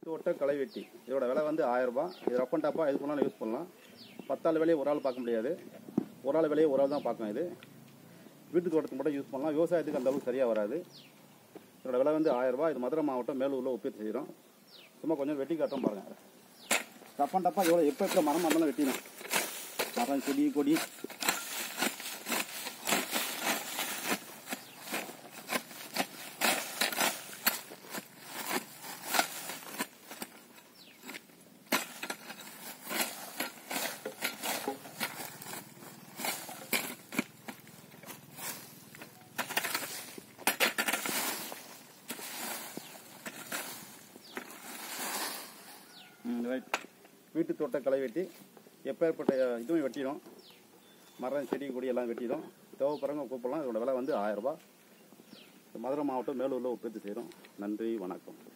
ஒட்ட களை வெட்டி இதோட விலை வந்து ஆயிரம் ரூபாய் இது ரப் அண்ட் டாப்பாக எது பண்ணாலும் யூஸ் பண்ணலாம் பத்தாள் வேலையை ஒரு ஆள் பார்க்க முடியாது ஒரு ஆள் வேலையை ஒரு ஆள் தான் பார்க்கும் இது வீட்டு தோட்டத்துக்கு மட்டும் யூஸ் பண்ணலாம் விவசாயத்துக்கு அந்த அளவுக்கு சரியாக வராது இதோட விலை வந்து ஆயிரம் ரூபாய் இது மதுரை மாவட்டம் மேலூரில் உற்பத்தி செய்கிறோம் சும்மா கொஞ்சம் வெட்டி காட்டுறோம் பாருங்கள் ரப் அண்ட் டாப்பாக எவ்வளோ எப்போ எப்போ மரம் இருந்தாலும் வெட்டிடும் மரம் செடி கொடி ம், ரைட் வீட்டு தோட்ட களை வெட்டி எப்பேற்பட்ட இதுவும் வெட்டிடும் மரம் செடி கொடி எல்லாம் வெட்டிடும் தேவைப்படுறவங்க கூப்பிடலாம் இதோட விலை வந்து ஆயிரம் ரூபாய் மதுரை மாவட்டம் மேலூரில் உற்பத்தி செய்கிறோம் நன்றி வணக்கம்